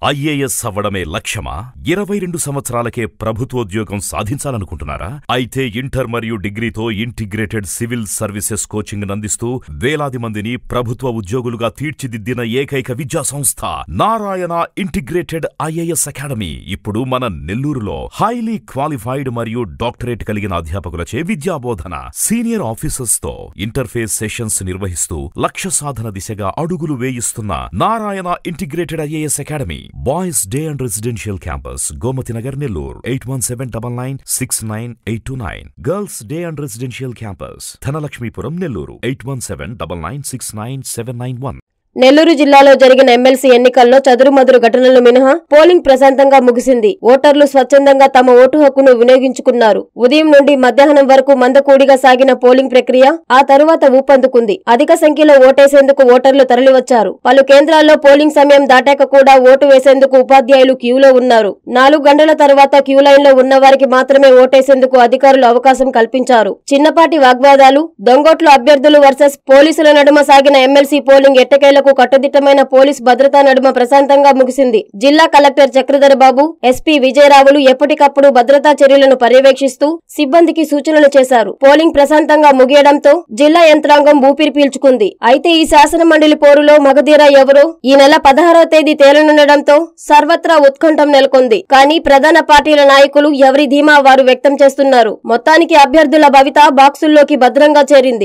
IAS అవ్వడమే లక్ష్యమా ఇరవై రెండు సంవత్సరాలకే ప్రభుత్వోద్యోగం సాధించాలనుకుంటున్నారా అయితే ఇంటర్ మరియు డిగ్రీతో ఇంటిగ్రేటెడ్ సివిల్ సర్వీసెస్ కోచింగ్ అందిస్తూ వేలాది మందిని ప్రభుత్వ ఉద్యోగులుగా తీర్చిదిద్దిన ఏకైక విద్యా సంస్థ నారాయణ ఇంటిగ్రేటెడ్ ఐఏఎస్ అకాడమీ ఇప్పుడు మన నెల్లూరులో హైలీ క్వాలిఫైడ్ మరియు డాక్టరేట్ కలిగిన అధ్యాపకులచే విద్యాబోధన సీనియర్ ఆఫీసర్స్ తో ఇంటర్ఫేస్ సెషన్స్ నిర్వహిస్తూ లక్ష్య సాధన దిశగా అడుగులు వేయిస్తున్న Narayana integrated IAS academy boys day and residential campus Gomathi Nagar Nellore eight one seven double nine six nine eight two nine girls day and residential campus Dhanalakshmipuram Nellore eight one seven double nine six nine seven nine one Nellore జిల్లాలో జరిగిన MLC ఎన్నికల్లో చదురుమదురు ఘటనలు మినహా polling ప్రశాంతంగా ముగిసింది ఓటర్లు స్వచ్ఛందంగా తమ ఓటు హక్కును వినియోగించుకున్నారు ఉదయం నుండి మధ్యాహ్నం వరకు మందకూడిగా సాగిన పోలింగ్ ప్రక్రియ ఆ తరువాత ఊపందుకుంది అధిక సంఖ్యలో ఓటేసేందుకు ఓటర్లు తరలివచ్చారు పలు కేంద్రాల్లో పోలింగ్ సమయం దాటాక కూడా ఓటు వేసేందుకు ఉపాధ్యాయులు క్యూలో ఉన్నారు నాలుగు గంటల తర్వాత క్యూ లైన్ లో ఉన్న వారికి మాత్రమే ఓటేసేందుకు అధికారులు అవకాశం కల్పించారు చిన్నపాటి వాగ్వాదాలు దొంగోట్లు అభ్యర్థులు వర్సెస్ పోలీసుల నడుమ సాగిన ఎమ్మెల్సీ పోలింగ్ ఎట్టకేలకు కట్టుదిట్టమైన పోలీస్ భద్రతా నడుమ ప్రశాంతంగా ముగిసింది జిల్లా కలెక్టర్ చక్రధర బాబు ఎస్పీ విజయరావులు ఎప్పటికప్పుడు భద్రతా చర్యలను పర్యవేక్షిస్తూ సిబ్బందికి సూచనలు చేశారు పోలింగ్ ప్రశాంతంగా ముగియడంతో జిల్లా యంత్రాంగం ఊపిరి పీల్చుకుంది అయితే ఈ శాసన మండలి పోరులో మగధీర ఎవరో ఈ నెల పదహారవ తేదీ తేలనుండడంతో సర్వత్రా ఉత్కంఠం నెలకొంది కానీ ప్రధాన పార్టీల నాయకులు ఎవరి ధీమా వారు వ్యక్తం చేస్తున్నారు మొత్తానికి అభ్యర్థుల భవిత బాక్సుల్లోకి భద్రంగా చేరింది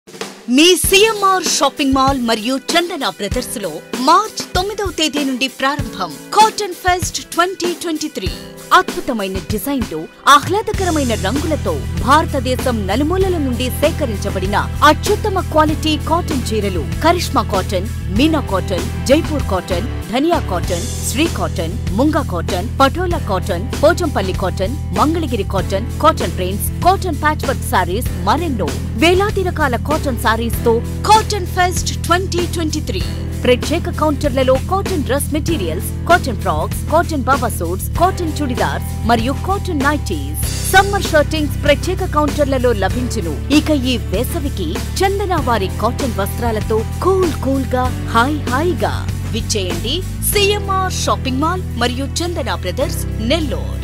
మీ సిఎంఆర్ షాపింగ్ మాల్ మరియు చందన బ్రదర్స్ లో మార్చ్ తొమ్మిదవ తేదీ నుండి ప్రారంభం cotton fest twenty twenty three అద్భుతమైన డిజైన్లు ఆహ్లాదకరమైన రంగులతో భారతదేశం నలుమూలల నుండి సేకరించబడిన అత్యుత్తమ క్వాలిటీ కాటన్ చీరలు Karishma cotton Meena cotton Jaipur cotton Dhaniya cotton Shri cotton Munga cotton Patola cotton Pochampalli cotton Mangalagiri cotton cotton prints cotton patch work sarees మరెన్నో వేలాది రకాల కాటన్ సారీస్ తో cotton fest twenty twenty three ప్రత్యేక కౌంటర్లలో cotton dress materials cotton frocks cotton Baba suits cotton churidars మరియు కాటన్ నైటీస్ సమ్మర్ షర్టింగ్స్ ప్రత్యేక కౌంటర్లలో లభించును ఇక ఈ వేసవికి చందన వారి కాటన్ వస్త్రాలతో కూల్ కూల్ గా హాయ్ హాయిగా విచ్చేయండి సిఎంఆర్ షాపింగ్ మాల్ మరియు చందన బ్రదర్స్ నెల్లూరు